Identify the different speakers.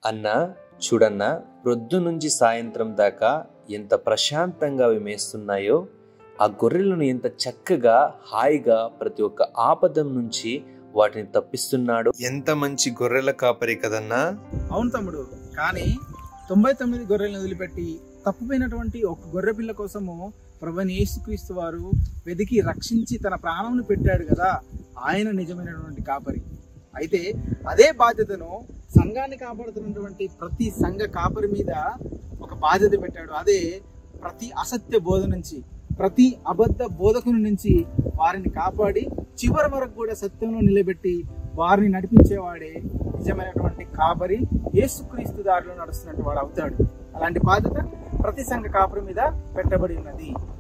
Speaker 1: అన్నా చూడన్నా ప్రొద్దు నుంచి సాయంత్రం దాకా ఎంత ప్రశాంతంగా అవి మేస్తున్నాయో ఆ గొర్రెలను ఎంత చక్కగా హాయిగా ప్రతి ఒక్క ఆపదం నుంచి వాటిని తప్పిస్తున్నాడు ఎంత మంచి గొర్రెల కాపరి కదన్నా
Speaker 2: అవును తమ్ముడు కానీ తొంభై తొమ్మిది గొర్రెలను వదిలిపెట్టి తప్పిపోయినటువంటి ఒక గొర్రె పిల్ల కోసము ప్రభుని యేసుక్రీస్తు వారు వెతికి రక్షించి తన ప్రాణంను పెట్టాడు కదా ఆయన నిజమైనటువంటి కాపరి అయితే అదే బాధ్యతను సంఘాన్ని కాపాడుతున్నటువంటి ప్రతి సంఘ కాపరి మీద ఒక బాధ్యత పెట్టాడు అదే ప్రతి అసత్య బోధ నుంచి ప్రతి అబద్ధ బోధకుని నుంచి వారిని కాపాడి చివరి వరకు కూడా సత్యంలో నిలబెట్టి వారిని నడిపించేవాడే నిజమైనటువంటి కాపరి యేసుక్రీస్తు దారిలో నడుస్తున్నట్టు వాడు అవుతాడు అలాంటి బాధ్యత ప్రతి సంఘ కాపరి మీద పెట్టబడి ఉన్నది